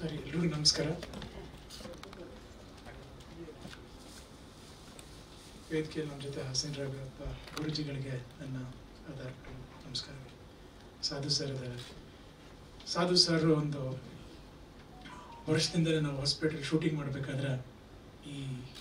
ಸರಿ ಎಲ್ರಿಗೂ ನಮಸ್ಕಾರ ವೇದಿಕೆಯಲ್ಲಿ ನಮ್ಮ ಜೊತೆ ಹಾಸನರಾಗಿರುವಂಥ ಗುರುಜಿಗಳಿಗೆ ನನ್ನ ಆಧಾರ್ ನಮಸ್ಕಾರಗಳು ಸಾಧು ಸರ್ ಇದ್ದಾರೆ ಸಾಧು ಸರ್ ಒಂದು ವರ್ಷದಿಂದಲೇ ನಾವು ಹಾಸ್ಪಿಟಲ್ ಶೂಟಿಂಗ್ ಮಾಡಬೇಕಾದ್ರೆ ಈ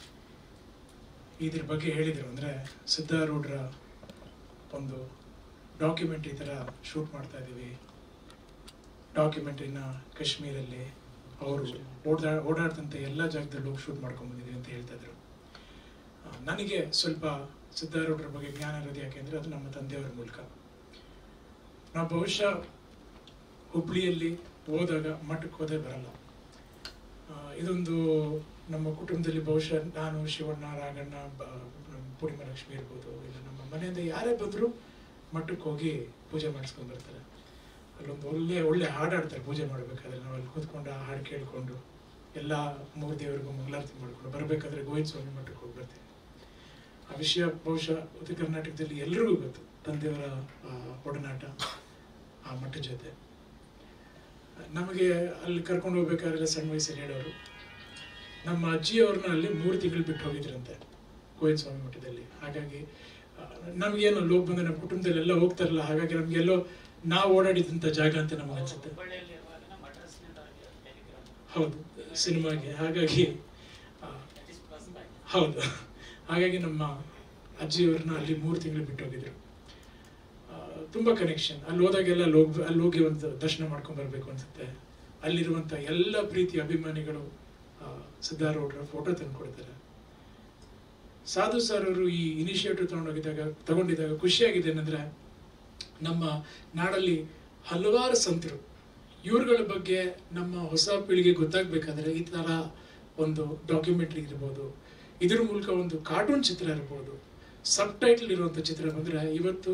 ಇದ್ರ ಬಗ್ಗೆ ಹೇಳಿದರು ಅಂದರೆ ಸಿದ್ಧಾರೂಢರ ಒಂದು ಡಾಕ್ಯುಮೆಂಟ್ರಿ ಥರ ಶೂಟ್ ಮಾಡ್ತಾ ಇದ್ದೀವಿ ಡಾಕ್ಯುಮೆಂಟ್ರಿನ ಕಾಶ್ಮೀರಲ್ಲಿ ಅವರು ಓಡಾ ಓಡಾಡ್ತಂತೆ ಎಲ್ಲ ಜಾಗದಲ್ಲೂ ಹೋಗಿ ಶೂಟ್ ಮಾಡ್ಕೊಂಡ್ಬಂದಿದ್ದೀವಿ ಅಂತ ಹೇಳ್ತಾ ಇದ್ರು ಆ, ನನಗೆ ಸ್ವಲ್ಪ ಸಿದ್ಧಾರೂಢರ ಬಗ್ಗೆ ಜ್ಞಾನ ಇರೋದು ಯಾಕೆಂದರೆ ಅದು ನಮ್ಮ ತಂದೆಯವರ ಮೂಲಕ ನಾವು ಬಹುಶಃ ಹುಬ್ಳಿಯಲ್ಲಿ ಹೋದಾಗ ಮಠಕ್ಕೆ ಹೋದೇ ಬರಲ್ಲ ಆ, ಇದೊಂದು ನಮ್ಮ ಕುಟುಂಬದಲ್ಲಿ ಬಹುಶಃ ನಾನು ಶಿವಣ್ಣ ರಾಘಣ್ಣ ಬ- ನಮ್ಮ ಪೂರ್ಣಿಮಾ ಇರ್ಬೋದು ಇಲ್ಲ ನಮ್ಮ ಮನೆಯಿಂದ ಯಾರೇ ಬಂದರೂ ಮಠಕ್ಕೆ ಹೋಗಿ ಪೂಜೆ ಮಾಡಿಸ್ಕೊಂಡು ಬರ್ತಾರೆ ಅಲ್ಲೊಂದು ಒಳ್ಳೆ ಒಳ್ಳೆ ಹಾಡಾಡ್ತಾರೆ ಪೂಜೆ ಮಾಡಬೇಕಾದ್ರೆ ನಾವು ಅಲ್ಲಿ ಕೂತ್ಕೊಂಡು ಆ ಹಾಡು ಕೇಳಿಕೊಂಡು ಎಲ್ಲ ಮೂರು ದೇವರಿಗೂ ಮಂಗಳಾರತಿ ಮಾಡಿಕೊಂಡು ಬರಬೇಕಾದ್ರೆ ಗೋವಿಂದ ಸ್ವಾಮಿ ಮಠಕ್ಕೆ ಹೋಗಿ ಬರ್ತೀವಿ ಆ ವಿಷಯ ಬಹುಶಃ ಉತ್ತರ ಕರ್ನಾಟಕದಲ್ಲಿ ಎಲ್ರಿಗೂ ಗೊತ್ತು ತಂದೆಯವರ ಆ, ಒಡನಾಟ ಆ ಮಠದ ಜೊತೆ ನಮಗೆ ಅಲ್ಲಿ ಕರ್ಕೊಂಡು ಹೋಗ್ಬೇಕಾದ್ರೆ ಸಣ್ಣ ವಯಸ್ಸಲ್ಲಿ ಹೇಳೋರು ನಮ್ಮ ಅಜ್ಜಿಯವ್ರನ್ನ ಅಲ್ಲಿ ಮೂರು ತಿಂಗಳು ಬಿಟ್ಟು ಹೋಗಿದ್ರಂತೆ ಗೋವಿಂದ ಸ್ವಾಮಿ ಮಠದಲ್ಲಿ ಹಾಗಾಗಿ ಆ, ನಮ್ಗೇನು ಅಲ್ಲಿ ಹೋಗಿ ಬಂದ್ರೆ ನಮ್ಮ ಕುಟುಂಬದಲ್ಲಿ ಎಲ್ಲ ಹೋಗ್ತಾರಲ್ಲ ಹಾಗಾಗಿ ನಮ್ಗೆಲ್ಲೋ ನಾವು ಓಡಾಡಿದಂಥ ಜಾಗ ಅಂತ ನಮಗೆ ಅನ್ಸುತ್ತೆ ಹುಬ್ಬಳ್ಳಿಯಲ್ಲಿ ಇರುವಾಗ ಮಡ್ರಾಸ್ನಿಂದ ಅವ್ರಿಗೆ ಟೆಲಿಗ್ರಾಮ್ ಹೌದು ಸಿನಿಮಾಗೆ ಹಾಗಾಗಿ ಆ, ದಟ್ ಇಸ್ ಪ್ಲಸ್ ಪಾಯಿಂಟ್ ಹೌದು ಹಾಗಾಗಿ ನಮ್ಮ ಅಜ್ಜಿಯವ್ರನ್ನ ಅಲ್ಲಿ ಮೂರು ತಿಂಗಳು ಬಿಟ್ಟು ಹೋಗಿದ್ರು ಆ, ತುಂಬಾ ಕನೆಕ್ಷನ್ ಅಲ್ಲಿ ಹೋದಾಗೆಲ್ಲ ಅಲ್ಲಿ ಹೋಗಿ ಅಲ್ಲಿ ಹೋಗಿ ಒಂದು ದರ್ಶನ ಮಾಡ್ಕೊಂಡ್ ಬರ್ಬೇಕು ಅನ್ಸುತ್ತೆ ಅಲ್ಲಿರುವಂತ ಎಲ್ಲ ಪ್ರೀತಿ ಅಭಿಮಾನಿಗಳು ಆ, ಸಿದ್ಧಾರೂಢರ ಫೋಟೋ ತಂದು ಕೊಡ್ತಾರೆ ಸಾಧು ಸರ್ ಅವರು ಈ ಇನಿಷಿಯೇಟಿವ್ ತಗೊಂಡೋಗಿದ್ದಾಗ ತಗೊಂಡಿದ್ದಾಗ ಖುಷಿಯಾಗಿದೆ ಏನಂದ್ರೆ ನಮ್ಮ ನಾಡಲ್ಲಿ ಹಲವಾರು ಸಂತರು ಇವ್ರುಗಳ ಬಗ್ಗೆ ನಮ್ಮ ಹೊಸ ಪೀಳಿಗೆ ಗೊತ್ತಾಗ್ಬೇಕಾದ್ರೆ ಈ ತರ ಒಂದು ಡಾಕ್ಯುಮೆಂಟ್ರಿ ಇರ್ಬೋದು ಇದ್ರ ಮೂಲಕ ಒಂದು ಕಾರ್ಟೂನ್ ಚಿತ್ರ ಇರ್ಬೋದು ಸಬ್ ಟೈಟಲ್ ಇರುವಂತ ಚಿತ್ರ ಬಂದ್ರೆ ಇವತ್ತು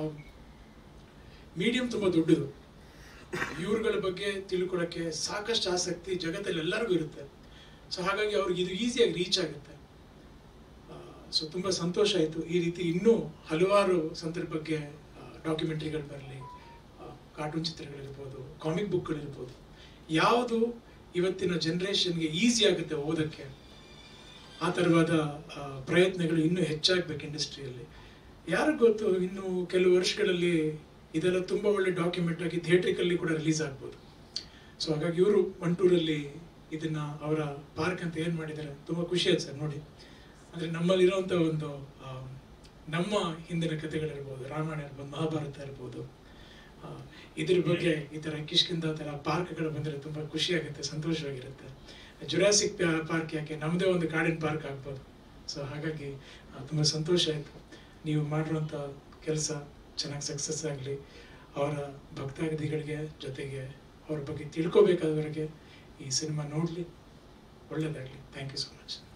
ಮೀಡಿಯಂ ತುಂಬಾ ದೊಡ್ಡದು ಇವ್ರುಗಳ ಬಗ್ಗೆ ತಿಳ್ಕೊಳಕ್ಕೆ ಸಾಕಷ್ಟು ಆಸಕ್ತಿ ಜಗತ್ತಲ್ಲಿ ಎಲ್ಲರಿಗೂ ಇರುತ್ತೆ ಸೊ ಹಾಗಾಗಿ ಅವ್ರಿಗೆ ಇದು ಈಸಿಯಾಗಿ ರೀಚ್ ಆಗುತ್ತೆ ಸೊ ತುಂಬಾ ಸಂತೋಷ ಆಯಿತು ಈ ರೀತಿ ಇನ್ನೂ ಹಲವಾರು ಸಂತರ ಬಗ್ಗೆ ಡಾಕ್ಯುಮೆಂಟ್ರಿಗಳು ಬರಲಿ ಕಾರ್ಟೂನ್ ಚಿತ್ರಗಳಿರ್ಬೋದು ಕಾಮಿಕ್ ಬುಕ್ಗಳಿರ್ಬೋದು ಯಾವುದು ಇವತ್ತಿನ ಜನ್ರೇಷನ್ಗೆ ಈಸಿ ಆಗುತ್ತೆ ಓದಕ್ಕೆ ಆ ಥರವಾದ ಆ, ಪ್ರಯತ್ನಗಳು ಇನ್ನೂ ಹೆಚ್ಚಾಗಬೇಕು ಇಂಡಸ್ಟ್ರಿಯಲ್ಲಿ ಯಾರಿಗ್ ಗೊತ್ತು ಇನ್ನು ಕೆಲವು ವರ್ಷಗಳಲ್ಲಿ ಇದೆಲ್ಲ ತುಂಬಾ ಒಳ್ಳೆ ಡಾಕ್ಯುಮೆಂಟ್ ಆಗಿ ಥಿಯೇಟ್ರಿಕಲ್ಲಿ ಕೂಡ ರಿಲೀಸ್ ಆಗ್ಬೋದು ಸೊ ಹಾಗಾಗಿ ಇವರು ಮಂಟೂರಲ್ಲಿ ಇದನ್ನ ಅವರ ಪಾರ್ಕ್ ಅಂತ ಏನ್ ಮಾಡಿದ್ದಾರೆ ತುಂಬಾ ಖುಷಿ ಆಯ್ತು ಸರ್ ನೋಡಿ ಅಂದ್ರೆ ನಮ್ಮಲ್ಲಿರುವಂತ ಒಂದು ಆ, ನಮ್ಮ ಹಿಂದಿನ ಕಥೆಗಳಿರ್ಬೋದು ರಾಮಾಯಣ ಇರ್ಬೋದು ಮಹಾಭಾರತ ಇರ್ಬೋದು ಆ, ಇದ್ರ ಬಗ್ಗೆ ಈ ತರ ಕಿಷ್ಕಿಂದ ತರ ಪಾರ್ಕ್ಗಳು ಬಂದ್ರೆ ತುಂಬಾ ಖುಷಿ ಆಗುತ್ತೆ ಸಂತೋಷವಾಗಿರುತ್ತೆ ಜುರಾಸಿಕ್ ಪಾರ್ಕ್ ಯಾಕೆ ನಮ್ಮದೇ ಒಂದು ಕಾಡಿನ ಪಾರ್ಕ್ ಆಗ್ಬೋದು ಸೊ ಹಾಗಾಗಿ ಆ, ತುಂಬಾ ಸಂತೋಷ ಆಯ್ತು ನೀವು ಮಾಡಿರುವಂತ ಕೆಲಸ ಚೆನ್ನಾಗಿ ಸಕ್ಸಸ್ ಆಗಲಿ ಅವರ ಭಕ್ತಾದಿಗಳಿಗೆ ಜೊತೆಗೆ ಅವ್ರ ಬಗ್ಗೆ ತಿಳ್ಕೊಬೇಕಾದವರಿಗೆ ಈ ಸಿನಿಮಾ ನೋಡಲಿ ಒಳ್ಳೇದಾಗಲಿ ಥ್ಯಾಂಕ್ ಯು ಸೊ ಮಚ್